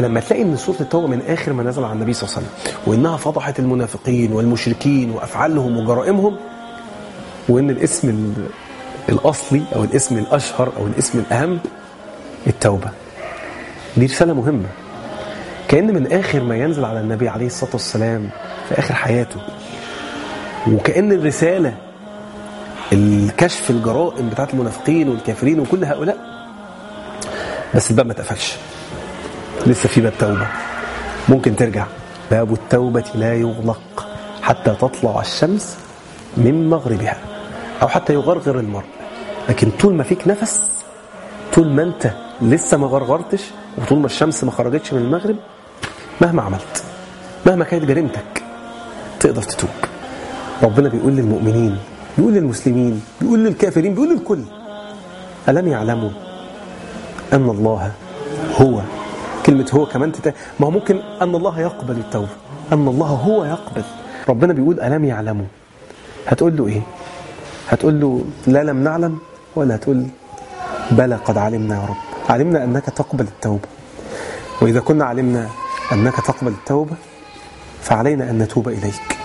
فلما تلاقي ان سوره التوبه من اخر ما نزل على النبي صلى الله عليه وسلم وانها فضحت المنافقين والمشركين وافعالهم وجرائمهم وان الاسم ال- الاصلي او الاسم الاشهر او الاسم الاهم التوبه دي رساله مهمه كان من اخر ما ينزل على النبي عليه الصلاه والسلام في اخر حياته وكان الرساله الكشف الجرائم بتاعت المنافقين والكافرين وكل هؤلاء بس الباب ما اتقفلش لسه في باب توبه ممكن ترجع باب التوبه لا يغلق حتى تطلع الشمس من مغربها او حتى يغرغر المرء لكن طول ما فيك نفس طول ما انت لسه ما غرغرتش وطول ما الشمس ما خرجتش من المغرب مهما عملت مهما كانت جريمتك تقدر تتوب ربنا بيقول للمؤمنين بيقول للمسلمين بيقول للكافرين بيقول للكل ألم يعلموا أن الله هو كلمة هو كمان تتا... ما هو ممكن أن الله يقبل التوبة أن الله هو يقبل ربنا بيقول ألم يعلموا هتقول له إيه هتقول له لا لم نعلم ولا هتقول بلى قد علمنا يا رب علمنا أنك تقبل التوبة وإذا كنا علمنا أنك تقبل التوبة فعلينا أن نتوب إليك